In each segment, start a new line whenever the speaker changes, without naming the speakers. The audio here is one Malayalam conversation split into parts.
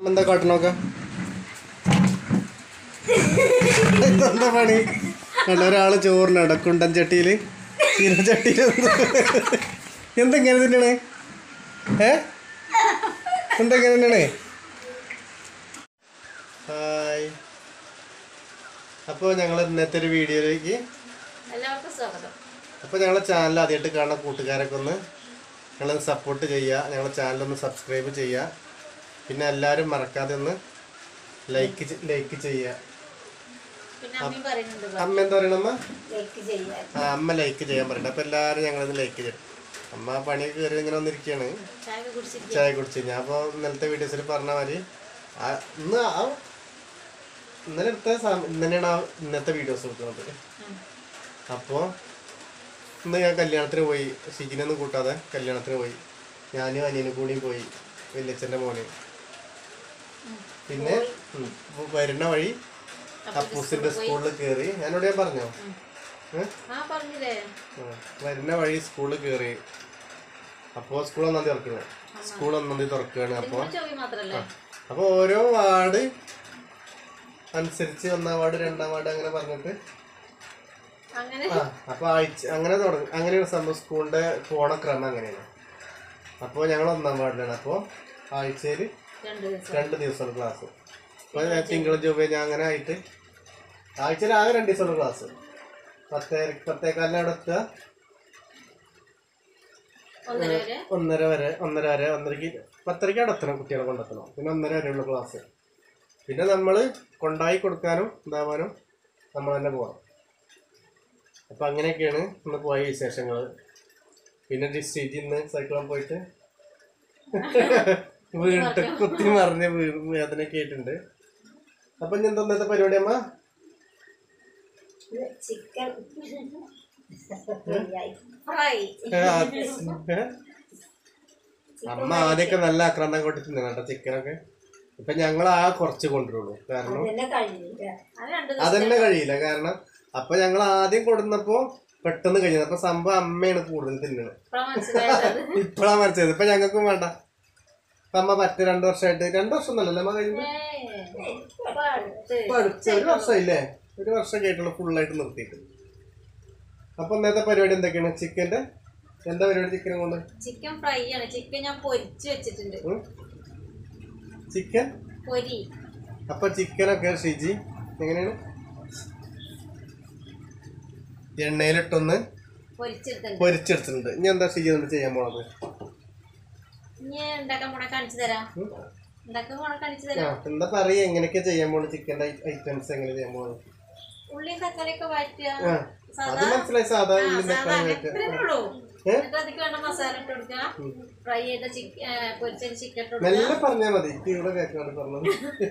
എന്താ കാട്ടണോക്ക എന്താ പണി കണ്ട ഒരാള് ചോറിന് ഇടക്കുണ്ടൻ ചട്ടിയില് ചീനച്ചട്ടിയിൽ എന്തെങ്ങനെ തന്നെയാണ് ഏ എന്തെങ്ങനെ തന്നെയാണ് ഹായ് അപ്പോൾ ഞങ്ങൾ ഇന്നത്തെ ഒരു വീഡിയോയിലേക്ക്
എല്ലാവർക്കും സ്വാഗതം
അപ്പോൾ ഞങ്ങളെ ചാനൽ ആദ്യമായിട്ട് കാണുന്ന കൂട്ടുകാരൊക്കെ ഒന്ന് ഞങ്ങളൊന്ന് സപ്പോർട്ട് ചെയ്യുക ഞങ്ങളെ ചാനലൊന്ന് സബ്സ്ക്രൈബ് ചെയ്യുക പിന്നെ എല്ലാവരും മറക്കാതെ ഒന്ന് ലൈക്ക് ലൈക്ക് ചെയ്യുക
പിന്നെ അമ്മയും പറയുന്നുണ്ട്
അമ്മ എന്താ പറയണമ്മ
ലൈക്ക് ചെയ്യാൻ
ആ അമ്മ ലൈക്ക് ചെയ്യാൻ പറയുന്നത് അപ്പോൾ എല്ലാവരും ഞങ്ങളൊന്ന് ലൈക്ക് ചെയ്യും അമ്മ പണിയൊക്കെ കയറി ഇങ്ങനെ വന്നിരിക്കുകയാണ്
ചായ കുടിച്ചിട്ട്
ചായ കുടിച്ച് ഞാൻ അപ്പോൾ ഇന്നലത്തെ വീഡിയോസിൽ പറഞ്ഞ മാതിരി ആ ഇന്ന് ആ ഇന്നലെ എടുത്ത സാ- ഇന്നലെയാണ് ആ ഇന്നത്തെ വീഡിയോസ് എടുക്കുന്നത് അപ്പോൾ ഇന്ന് ഞാൻ കല്യാണത്തിന് പോയി ഷിജിനൊന്നും കൂട്ടാതെ കല്യാണത്തിന് പോയി ഞാനും അനിയനും കൂടിയും പോയി വല്യച്ഛൻ്റെ മോന് പിന്നെ ഉം, ഇപ്പൊ വരുന്ന വഴി അപ്പൂസിന്റെ സ്കൂളിൽ കയറി ഞാനോട് ഞാൻ പറഞ്ഞോ ഏ?
ആ പറഞ്ഞില്ലേ
ആ, വരുന്ന വഴി സ്കൂളിൽ കയറി അപ്പോൾ സ്കൂൾ ഒന്നാം തീയതി തുറക്കുന്നത് സ്കൂൾ ഒന്നാം തീയതി തുറക്കുകയാണ് അപ്പോൾ
നിങ്ങൾ ചോവി മാത്രല്ലേ
അപ്പോൾ ഓരോ വാർഡ് അനുസരിച്ച് ഒന്നാം വാർഡ് രണ്ടാം വാർഡ് അങ്ങനെ പറഞ്ഞിട്ട്
അങ്ങനെ
ആ അപ്പൊ ആഴ്ച അങ്ങനെ തുടങ്ങും അങ്ങനെയാണ് സംഭവം സ്കൂളിന്റെ പോണ ക്രമം അങ്ങനെയാണ് അപ്പോൾ ഞങ്ങൾ ഒന്നാം വാർഡിലാണ് അപ്പോൾ ആഴ്ചയിൽ
രണ്ട് ദിവസം
രണ്ട് ദിവസമാണ് ക്ലാസ് അപ്പോൾ ഞാൻ തിങ്കളും ചൊവ്വ ഞാൻ അങ്ങനെ ആയിട്ട് ആഴ്ചയിൽ ആകെ രണ്ട് ദിവസമാണ് ക്ലാസ് പത്തേ പത്തേക്കാലിന് അവിടെ എത്തുക
ഒന്നര വരെ
ഒന്നര വരെ ഒന്നര വരെ ഒന്നരക്ക് പത്തരയ്ക്ക് അവിടെ എത്തണം കുട്ടികളെ കൊണ്ടെത്തണം പിന്നെ ഒന്നര വരെയുള്ള ക്ലാസ് പിന്നെ നമ്മൾ കൊണ്ടായി കൊടുക്കാനും ഇതാവാനും നമ്മൾ തന്നെ പോകണം അപ്പം അങ്ങനെയൊക്കെയാണ് ഇന്ന് പോയ വിശേഷങ്ങൾ പിന്നെ ഡിസ്ട്രിക്റ്റ് ഇന്ന് സൈക്കിളിൽ പോയിട്ട് വീണിട്ട് കുത്തി മറിഞ്ഞ് വീ- വേദനയൊക്കെ ആയിട്ടുണ്ട് അപ്പം ഇനി എന്താ ഇന്നത്തെ പരിപാടി അമ്മ
ചിക്കൻ ഫ്രൈ
ഏ, ആ, ഏ? അമ്മ ആദ്യമൊക്കെ നല്ല ആക്രാന്തം കൊട്ടി തിന്നു കേട്ടോ ചിക്കനൊക്കെ ഇപ്പൊ ഞങ്ങൾ ആ കുറച്ച് കൊണ്ടുവരുള്ളൂ കാരണം
അത് രണ്ട്
അതന്നെ കഴിയില്ല കാരണം അപ്പൊ ഞങ്ങൾ ആദ്യം കൊടുന്നപ്പോ പെട്ടെന്ന് കഴിഞ്ഞത് അപ്പൊ സംഭവം അമ്മയാണ് കൂടുതൽ തിന്നുന്നത്
ഇപ്പഴാ മനസ്സിലായത്
ഇപ്പഴാ മരിച്ചത് ഇപ്പൊ ഞങ്ങൾക്കും വേണ്ട അപ്പൊ അമ്മ പത്ത് രണ്ടു വർഷമായിട്ട് രണ്ടു വർഷം ഒന്നല്ലല്ലോ അമ്മ കഴിഞ്ഞത്
ഇപ്പൊ അടുത്ത്
ഇപ്പൊ അടുത്ത ഒരു വർഷമായില്ലേ ഒരു വർഷം കേട്ടുള്ളൂ ഫുള്ളായിട്ട് നിർത്തിയിട്ട് അപ്പൊ ഇന്നത്തെ പരിപാടി എന്തൊക്കെയാണ് ചിക്കന്റെ എന്താ പരിപാടി ചിക്കനെ കൊണ്ട്
ചിക്കൻ ഫ്രൈ ആണ് ചിക്കൻ ഞാൻ പൊരിച്ച് വെച്ചിട്ടുണ്ട്
ഉം? ചിക്കൻ
പൊരി
അപ്പൊ ചിക്കനൊക്കെ ഷിജി എങ്ങനെയാണ് എണ്ണയിലിട്ടൊന്ന്
പൊരിച്ചെടുത്തിട്ടുണ്ട്
പൊരിച്ചെടുത്തിട്ടുണ്ട് ഇനി എന്താ ഷിജി കൊണ്ട് ചെയ്യാൻ പോണത്
ഇനി ഉണ്ടാക്കാൻ പോണ കാണിച്ചു തരാം
ഉം?
ഉണ്ടാക്കാൻ പോണ കാണിച്ചു
ആ,
തരാം
എന്താ പറയാ എങ്ങനെയൊക്കെ ചെയ്യാൻ പോണത് ചിക്കൻ്റെ ഐറ്റംസ് എങ്ങനെ ചെയ്യാൻ പോണത്
ഉള്ളിയും തക്കാളിയൊക്കെ വഴറ്റുക
ആ അത് മനസ്സിലായി സാധാ ഉള്ളിൻ്റെ
സാധാരണ ഇത്രയേ ഉള്ളൂ
ഏ?
എന്നിട്ട് അതിക്ക് വേണ്ട മസാല ഇട്ട് കൊടുക്കുക ഫ്രൈ ചെയ്ത ചിക്കൻ പൊരിച്ച ചിക്കൻ ഇട്ട് കൊടുക്കുക
മെല്ലെ പറഞ്ഞാൽ മതി എനിക്ക് ഇവിടെ കേൾക്കാണ് പറഞ്ഞത്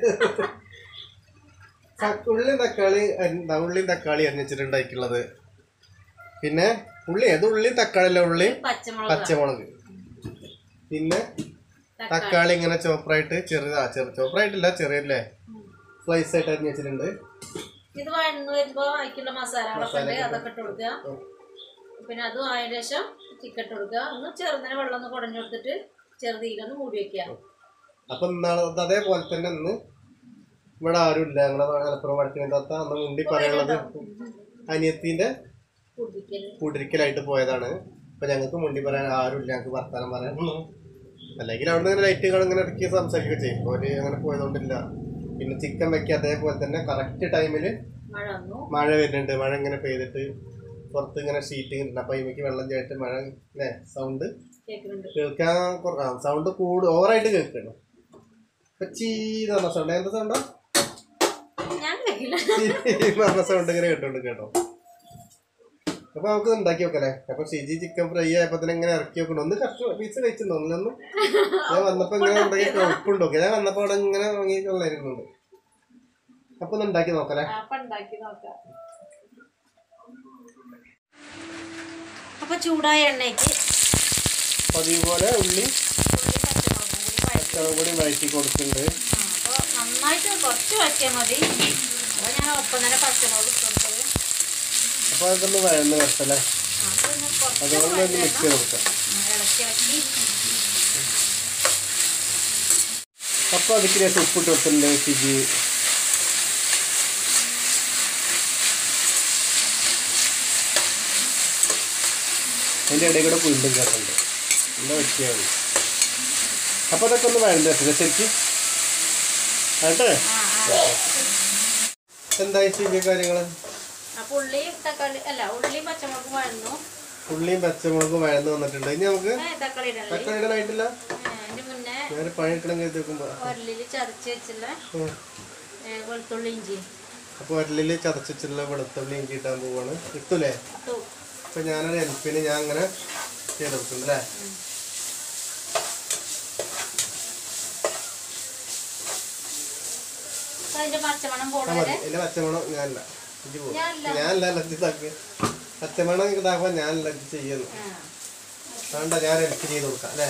ത- ഉള്ളിയും തക്കാളി അരി- ദാ ഉള്ളിയും തക്കാളി അരിഞ്ഞിട്ടുണ്ടായിട്ടുള്ളത് പിന്നെ ഉള്ളി ഏത് ഉള്ളിയും തക്കാളി അല്ല ഉള്ളി
പച്ചമുളക്
പച്ചമുളക് പിന്നെ തക്കാളി ഇങ്ങനെ ചോപ്പറായിട്ട് ചെറുതാ ചെറു ചോപ്പറായിട്ടില്ല ചെറിയല്ലേ സ്ലൈസ് ആയിട്ട് അരിഞ്ഞ് വെച്ചിട്ടുണ്ട്
ഇത് വഴന്ന് വരുമ്പോ അതിക്കുള്ള മസാലകളൊക്കെ ഉണ്ട് അതൊക്കെ ഇട്ട് കൊടുക്കുക പിന്നെ അതും ആയതിനു ശേഷം ചിക്കൻ ഇട്ട് കൊടുക്കുക ഒന്ന് ചെറുതിനെ വെള്ളം ഒന്ന് കുടഞ്ഞു കൊടുത്തിട്ട് ചെറുതീലൊന്ന് മൂടി വെക്കുക
അപ്പൊ ഇന്നാളെ അതേപോലെ തന്നെ ഇന്ന് ഇവിടെ ആരും ഇല്ല ഞങ്ങളെ മലപ്പുറം വടക്കിനകത്ത അന്ന് മുണ്ടി പറയാനുള്ളത് അനിയത്തിന്റെ
കുടിക്കല്
കൂട്ടിരിക്കലായിട്ട് പോയതാണ് അപ്പൊ ഞങ്ങൾക്ക് മുണ്ടി പറയാൻ ആരുമില്ല ഞങ്ങൾക്ക് വർത്താനം പറയാനൊന്നും അല്ലെങ്കിൽ അവിടെ നിന്ന് ലൈറ്റുകൾ ഇങ്ങനെ ഇറക്കി സംസാരിക്കുകയൊക്കെ ചെയ്യും ഒരു അങ്ങനെ പോയതുകൊണ്ടില്ല പിന്നെ ചിക്കൻ വെക്കുക അതേപോലെ തന്നെ കറക്റ്റ് ടൈമിൽ
മഴ വന്നു
മഴ വരുന്നുണ്ട് മഴ ഇങ്ങനെ പെയ്തിട്ട് പുറത്ത് ഇങ്ങനെ ഷീറ്റ് ഇങ്ങനെ അപ്പൊ ഇതിലേക്ക് വെള്ളം ചേർത്ത് മഴ അല്ലേ സൗണ്ട്
കേൾക്കുന്നുണ്ട്
കേൾക്കാൻ സൗണ്ട് കൂട് ഓവറായിട്ട് കേൾക്കണം ഇപ്പൊ ചീന്ന് പറഞ്ഞ സൗണ്ട് എന്താ സൗണ്ടോ
ഞാൻ കേൾക്കില്ല
ചീന്ന് പറഞ്ഞ സൗണ്ട് ഇങ്ങനെ കേട്ടോണ്ട് കേട്ടോ അപ്പൊ നമുക്ക് ഇത് ഉണ്ടാക്കി വെക്കല്ലേ അപ്പൊ ഷിജി ചിക്കൻ ഫ്രൈ ആയപ്പോ തന്നെ ഇങ്ങനെ ഇറക്കി വെക്കണം ഒന്ന് കഷ്ട പീസ് കഴിച്ചിട്ടുണ്ടോ ഒന്നൊന്നും ഞാൻ വന്നപ്പോ ഇങ്ങനെ ഉണ്ടാക്കി ഉപ്പുണ്ടോ ഞാൻ വന്നപ്പോ അവിടെ ഇങ്ങനെ വാങ്ങിക്കൊള്ളായിരുന്നുണ്ട് അപ്പൊ ഒന്ന് ഉണ്ടാക്കി നോക്കല്ലേ
അപ്പൊ ഉണ്ടാക്കി നോക്കാം അപ്പൊ ചൂടായ എണ്ണയ്ക്ക്
അപ്പൊ അതേപോലെ ഉള്ളി
ഉള്ളി പച്ചമുളകും കൂടി വഴറ്റി
പച്ചമുളക് കൂടി വഴറ്റി കൊടുക്കുന്നുണ്ട്
അപ്പോൾ നന്നായിട്ട് കുറച്ച് വഴറ്റിയാൽ മതി അപ്പോൾ ഞാൻ ഒപ്പം തന്നെ പച്ചമുളക് ഇട്ട് കൊടുത്തത്
അപ്പൊ അതൊന്ന് വഴന്ന് വരട്ടല്ലേ
ആ, അതൊന്ന് കുറച്ച്
അതുകൊണ്ട് ഒന്ന് മിക്സ് ചെയ്ത് കൊടുക്കാം
ഇളക്കി ഇളക്കി
അപ്പോൾ അതിക്ക് ശേഷം ഉപ്പിട്ട് വെച്ചിട്ടുണ്ട് ചിജി അതിൻ്റെ ഇടയിൽ കൂടെ പുല്ലും കേട്ടുണ്ട് നല്ല വെട്ടിയാണ് അപ്പോൾ അതൊക്കെ ഒന്ന് വഴണ്ട് വെച്ചത് ശരിക്കും ആട്ടെ
ആ ആ
എന്തായി ചിജി കാര്യങ്ങൾ
അപ്പൊ ഉള്ളിയും തക്കാളി അല്ല ഉള്ളിയും പച്ചമുളകും വഴന്നു
ഉള്ളിയും പച്ചമുളകും വഴന്ന് വന്നിട്ടുണ്ട് ഇനി നമുക്ക്
ഏ, തക്കാളി ഇടണല്ലേ
തക്കാളി ഇടാനായിട്ടില്ല
ഏ, അതിന്റെ മുന്നേ
ഞാൻ പണിയെടുക്കണം കരുതി വെക്കുമ്പോൾ
ഉരലിൽ ചതച്ച് വെച്ചുള്ള ഏ, വെളുത്തുള്ളി ഇഞ്ചി
അപ്പോൾ ഉരലിൽ ചതച്ചിട്ടുള്ള വെളുത്തുള്ളി ഇഞ്ചി ഇട്ടാൻ പോവാണ് കിട്ടൂലേ
ഇട്ടു
അപ്പോൾ ഞാനൊരു ഹെൽപ്പിന് ഞാൻ അങ്ങനെ ചെയ്തെടുക്കുന്നുണ്ട് അല്ലേ
അപ്പൊ അതിന്റെ പച്ചമണം
ആ
പോണ
മതി
വരെ
ഇതിന്റെ പച്ചമണം ഞാനല്ല ഇജ്ജ് പോകും
ഞാനല്ല.
ഞാനല്ല ലജ്ജ് താക്ക് പച്ചമണം ഇതാക്കുമ്പോൾ ഞാൻ ലജ്ജ് ചെയ്യുന്നു
ആ.
വേണ്ട ഞാൻ ഹെൽപ്പ് ചെയ്ത് കൊടുക്കാം അല്ലേ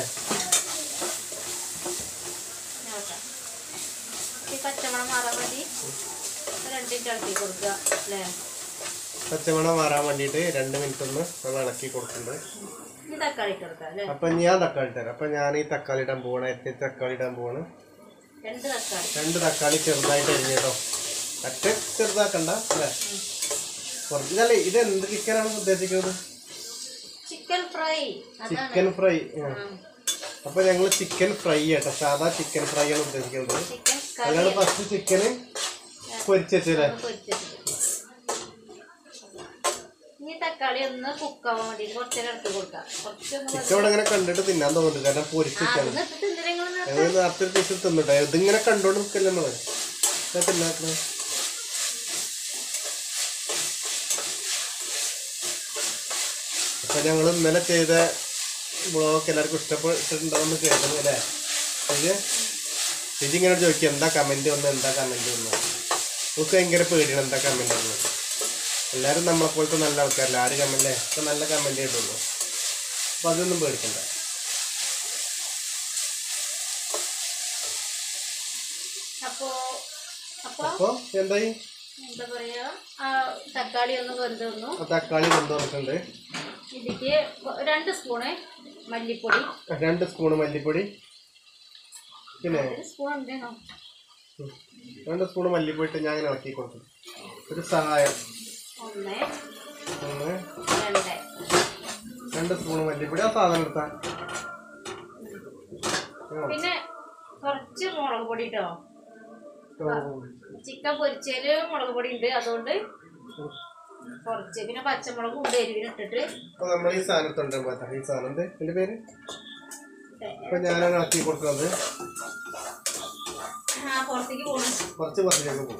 ഞാൻ വെക്കാം. ഈ പച്ചമണം മാറാൻ വേണ്ടി രണ്ട് മിനിറ്റ് ഇളക്കി കൊടുക്കുക അല്ലേ
പച്ചമണം മാറാൻ വേണ്ടിയിട്ട് രണ്ട് മിനിറ്റ് ഒന്ന് നമ്മൾ ഇളക്കി കൊടുക്കുന്നുണ്ട്
ഇനി തക്കാളി ഇട്ട് കൊടുക്കാം അല്ലേ
അപ്പം ഞാൻ തക്കാളി തരാം അപ്പം ഞാൻ ഈ തക്കാളി ഇടാൻ പോവാണ് ഏറ്റവും തക്കാളി ഇടാൻ പോവാണ്
രണ്ട് തക്കാളി
രണ്ട് തക്കാളി ചെറുതായിട്ട് അരിഞ്ഞോ ഒറ്റ ചെറുതാക്കണ്ട അല്ലേ കുറച്ച് ഇതല്ലേ ഇത് എന്ത് ചിക്കനാണ് ഉദ്ദേശിക്കുന്നത്
ചിക്കൻ ഫ്രൈ അതാണ്
ചിക്കൻ ഫ്രൈ
ആ.
അപ്പൊ ഞങ്ങൾ ചിക്കൻ ഫ്രൈ ആട്ടോ സാധാ ചിക്കൻ ഫ്രൈ ആണ് ഉദ്ദേശിക്കുന്നത്
ചിക്കൻ
അല്ലാണ്ട്
കറി
ഫസ്റ്റ് ചിക്കന് പൊരിച്ചല്ലേ
പൊരിച്ചിട്ട് ഇനി തക്കാളി ഒന്ന് കുക്കാവാൻ വേണ്ടി കുറച്ച് നേരം ഇറക്കി കൊടുക്കാം കുറച്ചൊന്ന്
ചിക്കൻ ഇവിടെ ഇങ്ങനെ കണ്ടിട്ട് തിന്നാൻ തോന്നുന്നുണ്ട് കാരണം പൊരിച്ചിട്ടാണ്
അന്ന് ഇട്ടിട്ട് എന്തിനാ
ഞങ്ങൾ നേരത്തെ പീസ് തിന്നിട്ടെ ഇതിങ്ങനെ കണ്ടോണ്ട് നിൽക്കല്ലേ നമ്മള് ഇതാ തിന്നാക്കണേ അപ്പൊ ഞങ്ങൾ ഇന്നലെ ചെയ്ത ബ്ലോഗ് എല്ലാവർക്കും ഇഷ്ടപ്പെട്ടിട്ടുണ്ടാവുമെന്ന് കേൾക്കുന്നു അല്ലേ ഇത് ഇത് ഇങ്ങനെ ചോദിക്കും എന്താ കമന്റ് വന്ന് എന്താ കമന്റ് വന്നു നമുക്ക് ഭയങ്കര പേടിയാണ് എന്താ കമന്റ് വന്നു എല്ലാവരും നമ്മളെ പോലത്തെ നല്ല ആൾക്കാരല്ല ആര് കമന്റ് ഒക്കെ നല്ല കമന്റ് ചെയ്തിട്ടുള്ളൂ അപ്പൊ അതൊന്നും പേടിക്കണ്ട
അപ്പോ അപ്പൊ
അപ്പൊ എന്തായി
എന്താ പറയാ ആ തക്കാളി ഒന്ന് വെന്ത് വന്നു
ആ തക്കാളി വെന്ത് വന്നിട്ടുണ്ട്
ഇതിക്ക് രണ്ട് സ്പൂണ് മല്ലിപ്പൊടി
രണ്ട് സ്പൂണ് മല്ലിപ്പൊടി പിന്നെ
ഒരു സ്പൂൺ ഉണ്ടേനോ
ഉം, രണ്ട് സ്പൂണ് മല്ലിപ്പൊടി ഇട്ട് ഞാൻ അങ്ങനെ ഇളക്കി കൊടുക്കും ഒരു സഹായം
ഒന്ന്
ഒന്ന്
രണ്ട്
രണ്ട് സ്പൂണ് മല്ലിപ്പൊടി ആ സാധനം എടുത്താ
പിന്നെ കുറച്ച് മുളക് പൊടി കേട്ടോ ചിക്കൻ പൊരിച്ചതില് മുളക് പൊടി ഉണ്ട് അതുകൊണ്ട് കുറച്ച് പിന്നെ പച്ചമുളകും ഉണ്ട് എരിവിന് ഇട്ടിട്ട്
അപ്പൊ നമ്മൾ ഈ സാധനത്തുണ്ട് പോയതാ ഈ സാധനം എന്ത് എന്റെ പേര് അപ്പൊ ഞാനാണ് ഇളക്കി കൊടുക്കുന്നത്
ആ പുറത്തേക്ക് പോകണം
കുറച്ച് പുറത്തേക്ക് പോകും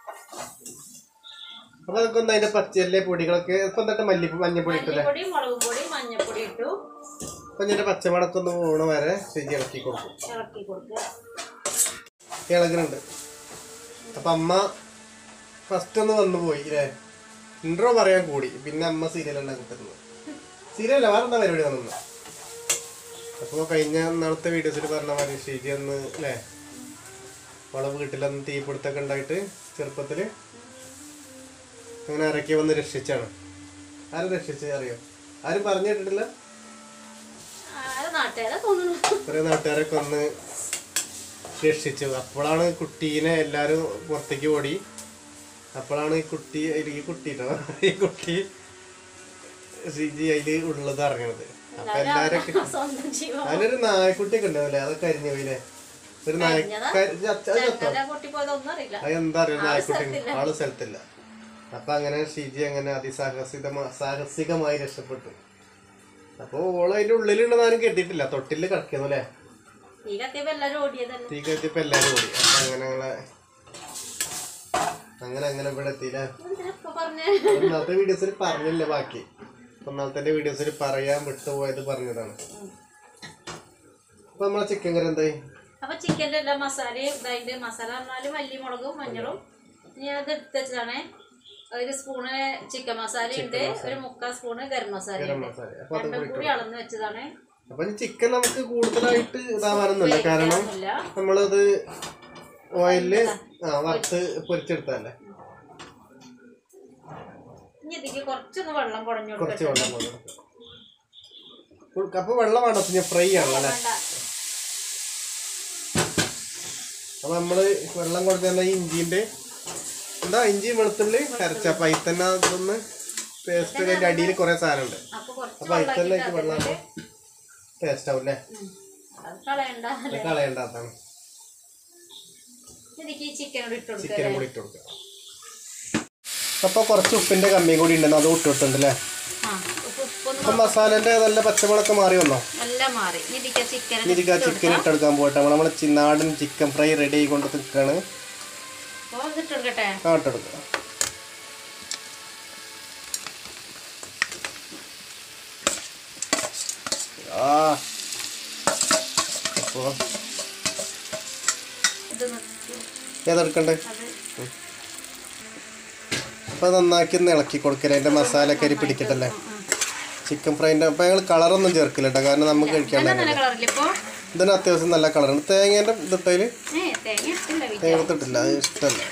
അപ്പൊ അതൊക്കെ ഒന്ന് അതിന്റെ പച്ചയല്ലേ പൊടികളൊക്കെ ഇപ്പൊ എന്നിട്ട് മല്ലി മഞ്ഞപ്പൊടി ഇട്ടല്ലേ
മല്ലിപ്പൊടി മുളക് പൊടി മഞ്ഞപ്പൊടി ഇട്ടു
അപ്പൊ ഇതിന്റെ പച്ചമടക്കൊന്ന് പോണ വരെ ശരി ഇളക്കി കൊടുക്കും
ഇളക്കി കൊടുക്കുക
ഇളകുന്നുണ്ട് അപ്പൊ അമ്മ ഫസ്റ്റ് ഒന്ന് വന്നു പോയി അല്ലേ ഇൻട്രോ പറയാൻ കൂടി പിന്നെ അമ്മ സീരിയൽ ഉണ്ടാക്കി തരുന്നു സീരിയലല്ല വേറെ എന്താ പരിപാടി വന്നു അപ്പോൾ കഴിഞ്ഞ നാളത്തെ വീഡിയോസിൽ പറഞ്ഞ മാതിരി ഷീജി ഒന്ന് അല്ലേ അവളെ വീട്ടിലൊന്ന് തീപിടുത്തൊക്കെ ഉണ്ടായിട്ട് ചെറുപ്പത്തിൽ അങ്ങനെ ഇറക്കി വന്ന് രക്ഷിച്ചാണ് ആരും രക്ഷിച്ച് അറിയോ ആരും പറഞ്ഞു കേട്ടിട്ടില്ല
അത് നാട്ടുകാരെ തോന്നുന്നു
കുറേ നാട്ടുകാരൊക്കെ വന്ന് രക്ഷിച്ചു അപ്പോഴാണ് കുട്ടീനെ എല്ലാവരും പുറത്തേക്ക് ഓടി അപ്പോഴാണ് ഈ കുട്ടി അതിൽ ഈ കുട്ടി ട്ടോ ഈ കുട്ടി ശ്രീജി അതിൽ ഉള്ളത് അറിഞ്ഞത് അപ്പൊ എല്ലാരൊക്കെ
സ്വന്തം ജീവൻ
അതിലൊരു നായക്കുട്ടിയൊക്കെ ഉണ്ടാവില്ലേ അതൊക്കെ അരിഞ്ഞു പോയില്ലേ ഒരു നായ ക- ചത്ത- അത് ചത്തോ
ചെറുക്കനെ പൊട്ടി പോയതൊന്നും അറിയില്ല
അത് എന്താ അറിയാം നായക്കുട്ടി ആള് സ്ഥലത്തില്ല അപ്പൊ അങ്ങനെ ഷീജി അങ്ങനെ അതിസാഹസികമാ സാഹസികമായി രക്ഷപ്പെട്ടു അപ്പൊ ഓള് അതിന്റെ ഉള്ളിലുണ്ടെന്ന് ആരും കെട്ടിയിട്ടില്ല തൊട്ടില് കിടക്കുന്നു അല്ലേ
ഈ കത്തിയപ്പോ എല്ലാരും ഓടിയതല്ലേ
തീ കത്തിയപ്പോ എല്ലാരും ഓടി അപ്പൊ അങ്ങനെ ഞങ്ങളെ അങ്ങനെ അങ്ങനെ ഇവിടെ എത്തിയില്ലേ
എന്തിനൊക്കെ പറഞ്ഞ
ഒന്നാമത്തെ വീഡിയോസിൽ പറഞ്ഞില്ല ബാക്കി ഒന്നാമത്തെ വീഡിയോസിൽ പറയാൻ വിട്ടുപോയത് പറഞ്ഞതാണ് അപ്പൊ നമ്മളെ ചിക്കൻ കറി എന്തായി
അപ്പൊ ചിക്കൻ്റെ എല്ലാ മസാലയും ഇതായിട്ട് മസാല പറഞ്ഞാല് മല്ലിമുളകും മഞ്ഞളും ഞാൻ അത് എടുത്ത് വെച്ചതാണ് ഒരു സ്പൂണ് ചിക്കൻ മസാല ഉണ്ട് ഒരു മുക്കാൽ സ്പൂണ് ഗരം മസാല
ഗരം
ഉണ്ട്
മസാല അപ്പൊ അത്
രണ്ടും കൂടി അളന്ന് വെച്ചതാണ്
അപ്പൊ ഈ ചിക്കൻ നമുക്ക് കൂടുതലായിട്ട് ഇതാവാനൊന്നുമില്ല കാരണം
ഇല്ല
നമ്മളത് ഓയിലില് ആ വറുത്ത് പൊരിച്ചെടുത്തല്ലേ
ഇനി ഇതിക്ക് കുറച്ചൊന്ന് വെള്ളം കുടഞ്ഞു
കുറച്ച്
കൊടുക്കട്ടെ
വെള്ളം മതി. അപ്പൊ വെള്ളം വേണ്ട പിന്നെ ഫ്രൈ ആണല്ലോ അല്ലേ
വേണ്ട
അപ്പൊ നമ്മള് വെള്ളം കൊടുക്കുന്ന ഇഞ്ചിന്റെ എന്താ ഇഞ്ചി വെളുത്തുള്ളി അരച്ച അപ്പൊ അതിൽ തന്നെ അതൊന്ന് പേസ്റ്റ് അതിന്റെ അടിയിൽ കുറെ സാധനം ഉണ്ട്
അപ്പൊ കുറച്ച്
അപ്പൊ അതിൽ തന്നെ എനിക്ക് വെള്ളം ടേസ്റ്റ് ആവും അല്ലേ
ഉം. അത് കളയണ്ട
അത് കളയണ്ടാത്താണ്
എനിക്ക് ഈ ചിക്കൻ കൂടി ഇട്ട് കൊടുക്കാം
ചിക്കനും കൂടി ഇട്ട് കൊടുക്കുക അപ്പൊ കുറച്ച് ഉപ്പിന്റെ കമ്മിയും കൂടി ഉണ്ടെന്ന് അത് ഇട്ടിട്ടുണ്ട് അല്ലേ
ആ ഉപ്പ് ഉപ്പൊന്ന്
അപ്പൊ മസാലേന്റെ നല്ല പച്ചമുളകൊക്കെ മാറി വന്നോ
എല്ലാം മാറി ഇനി ഇതിക്ക് ചിക്കൻ
ഇതിക്ക് ആ ചിക്കൻ ഇട്ടെടുക്കാൻ പോട്ടെ നമ്മൾ നമ്മളെ ചി- നാടൻ ചിക്കൻ ഫ്രൈ റെഡി ആയിക്കൊണ്ട് നിൽക്കുകയാണ്
അപ്പോൾ ഇത് ഇട്ട് കൊടുക്കട്ടെ
ആ ഇട്ടെടുക്കുക ആ അപ്പോ
ഇത് നിർത്തി.
ഏതെടുക്കണ്ടേ
അത്
അപ്പൊ നന്നാക്കി ഒന്ന് ഇളക്കി കൊടുക്കല് അതിന്റെ മസാല കരി പിടിക്കട്ടല്ലേ ചിക്കൻ ഫ്രൈൻ്റെ അപ്പൊ ഞങ്ങൾ കളറൊന്നും ചേർക്കില്ല കേട്ടോ കാരണം നമുക്ക് കഴിക്കാൻ
നല്ല നല്ല കളറില്ല ഇപ്പൊ
ഇതിന് അത്യാവശ്യം നല്ല കളറാണ് തേങ്ങേന്റെ ഇതിട്ടതില്
ഏ തേങ്ങ ഇട്ടില്ല വീട്ടിൽ
തേങ്ങ ഇട്ടിട്ടില്ല അത് ഇഷ്ടമല്ല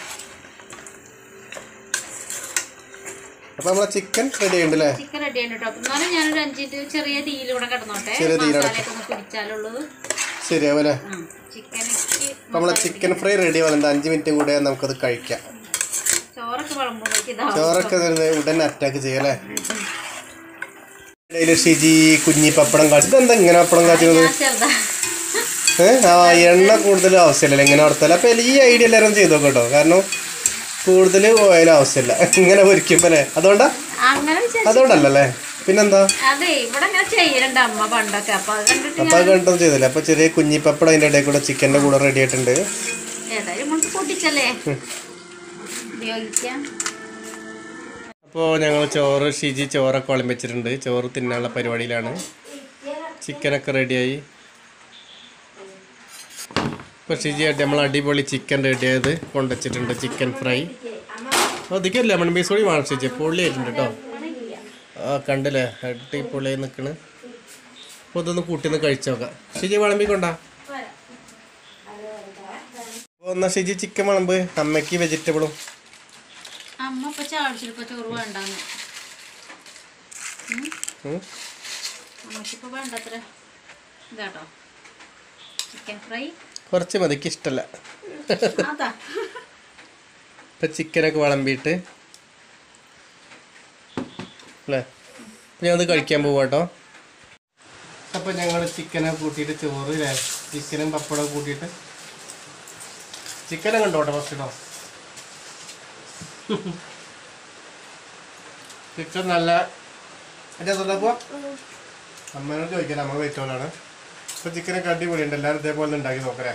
അപ്പൊ നമ്മളെ ചിക്കൻ റെഡി ആയിണ്ടല്ലേ
ചിക്കൻ റെഡി ആണ് കേട്ടോ എന്നാലും ഞാനൊരു അഞ്ചിട്ട് ചെറിയ തീയിലൂടെ കിടന്നോട്ടെ
ചെറിയ തീയിലൂടെ
മസാലയൊക്കെ ഒന്ന് പിടിച്ചാലുള്ളത്
ശരിയാവല്ലേ
ചിക്കനക്ക്
അപ്പൊ നമ്മളെ ചിക്കൻ ഫ്രൈ റെഡി ആവുന്നത് അഞ്ച് മിനിറ്റും കൂടെ നമുക്കത് കഴിക്കാം
ചോറൊക്കെ വിളമ്പുമ്പോഴേക്ക് ഇതാവും
ചോറൊക്കെ ഇത് ഉടനെ അറ്റാക്ക് ചെയ്യല്ലേ ഇടയില് ഷിജി കുഞ്ഞി പപ്പടം കാച്ചി ഇതെന്താ ഇങ്ങനെ പപ്പടം കാച്ചുന്നത്
ഞാൻ ചെറുതാ
ഏഹ് ആ എണ്ണ കൂടുതൽ ആവശ്യമില്ല ഇങ്ങനെ വറുത്താൽ അപ്പൊ ഈ ഐഡിയ എല്ലാവരും ചെയ്തു കേട്ടോ കാരണം കൂടുതൽ ഓയിൽ ആവശ്യമില്ല ഇങ്ങനെ പൊരിക്കുമ്പോ അല്ലേ അതുകൊണ്ടാ
അങ്ങനെ വിചാരിച്ചു
അതുകൊണ്ടല്ലേ പിന്നെന്താ
അതെ ഇവിടെ ഇങ്ങനെ ചെയ്യലുണ്ട് അമ്മ പണ്ടൊക്കെ അപ്പൊ അത് കണ്ടിട്ട്
അപ്പൊ അത് കണ്ടൊന്നും ചെയ്തില്ല അപ്പൊ ചെറിയ കുഞ്ഞിപ്പപ്പടം അതിന്റെ ഇടയിൽ കൂടെ ചിക്കന്റെ കൂടെ റെഡി ആയിട്ടുണ്ട്
ഏതായാലും നമുക്ക് പൊട്ടിച്ചല്ലേ ഉപയോഗിക്കാം
അപ്പോൾ ഞങ്ങൾ ചോറ് ഷിജി ചോറൊക്കെ വിളമ്പിച്ചിട്ടുണ്ട് ചോറ് തിന്നാനുള്ള പരിപാടിയിലാണ് ചിക്കനൊക്കെ റെഡിയായി ഇപ്പോൾ ഷിജി ആയിട്ട് നമ്മൾ അടിപൊളി ചിക്കൻ റെഡിയായത് കൊണ്ടുവച്ചിട്ടുണ്ട് ചിക്കൻ ഫ്രൈ അധികം ലെമൺ പീസ് കൂടി വേണം ഷിജി പൊള്ളിയായിട്ടുണ്ട് കേട്ടോ ആ കണ്ടില്ലേ അടിപൊളിയായി നിൽക്കണ് അപ്പോൾ ഇതൊന്ന് കൂട്ടിന്ന് കഴിച്ചു നോക്കാം ഷിജി വിളമ്പിക്കൊണ്ടാ അപ്പോൾ എന്നാ ഷിജി ചിക്കൻ വിളമ്പ് അമ്മയ്ക്ക് വെജിറ്റബിളും
അമ്മ ഇപ്പൊ ചാടിച്ചിപ്പോ ചോറ് വേണ്ടാന്ന്
ഉം.
അമ്മക്കിപ്പോ വേണ്ടത്ര ഇതാട്ടോ ചിക്കൻ ഫ്രൈ
കുറച്ച് മതിക്ക് ഇഷ്ടമല്ല
അതാ
ഇപ്പം ചിക്കനൊക്കെ വിളമ്പിയിട്ട് അല്ലേ ഞാൻ അത് കഴിക്കാൻ പോവാ കേട്ടോ അപ്പം ഞങ്ങൾ ചിക്കനൊക്കെ കൂട്ടിയിട്ട് ചോറ് ഇല്ലേ ചിക്കനും പപ്പടവും കൂട്ടിയിട്ട് ചിക്കനെ കണ്ടോട്ടെ ഫസ്റ്റ് കേട്ടോ ചിക്കൻ നല്ല എൻ്റെ അതപ്പോ അമ്മേനോട് ചോദിക്കാൻ അമ്മ വെയിറ്റോളാണ് ഇപ്പൊ ചിക്കനൊക്കെ അടിപൊളിയുണ്ട് എല്ലാവരും ഇതേപോലെ ഉണ്ടാക്കി നോക്കണേ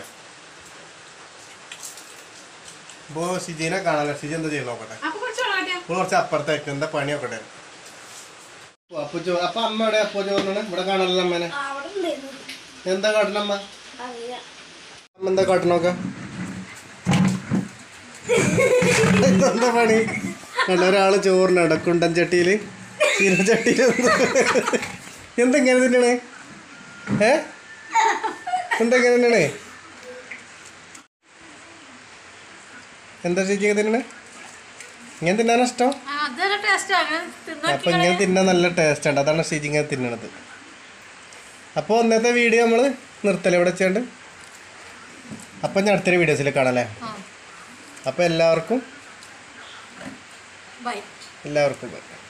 അപ്പോൾ ഷിജീനെ കാണാനല്ല ഷിജി എന്താ ചെയ്യുന്ന നോക്കട്ടെ
അപ്പൊ കുറച്ച് വെള്ളം
ഇപ്പോൾ കുറച്ച് അപ്പുറത്തേക്ക് എന്താ പണി നോക്കട്ടെ അപ്പൊ ചോ അപ്പൊ അമ്മ എവിടെ അപ്പോ ചോറിനാണ് ഇവിടെ കാണാനല്ലോ അമ്മേനെ എന്താ കാട്ടണ അമ്മ അമ്മ എന്താ കാട്ടണോക്ക എന്താ പണി കണ്ട ഒരാള് ചോറിന് ഇടക്കുണ്ടൻ ചട്ടിയില് ചീന ചട്ടിയില് എന്തെങ്ങനെ തിന്നണേ ഏ എന്തെങ്ങനെ തിന്നണേ എന്താ ചേച്ചി തിന്നണേ ഇങ്ങനെ തിന്നാനാ ഇഷ്ടം
അതൊരു ടേസ്റ്റ് ആണ്
അപ്പൊ ഇങ്ങനെ തിന്നാൻ നല്ല ടേസ്റ്റ് ഉണ്ട് അതാണ് ഷീജി ഇങ്ങനെ തിന്നണത് അപ്പോൾ ഇന്നത്തെ വീഡിയോ നമ്മൾ നിർത്തല ഇവിടെ വെച്ചുകൊണ്ട് അപ്പം ഞാൻ അടുത്തൊരു വീഡിയോസിൽ കാണാം അല്ലേ അപ്പോൾ എല്ലാവർക്കും
ബൈ
എല്ലാവർക്കും bye.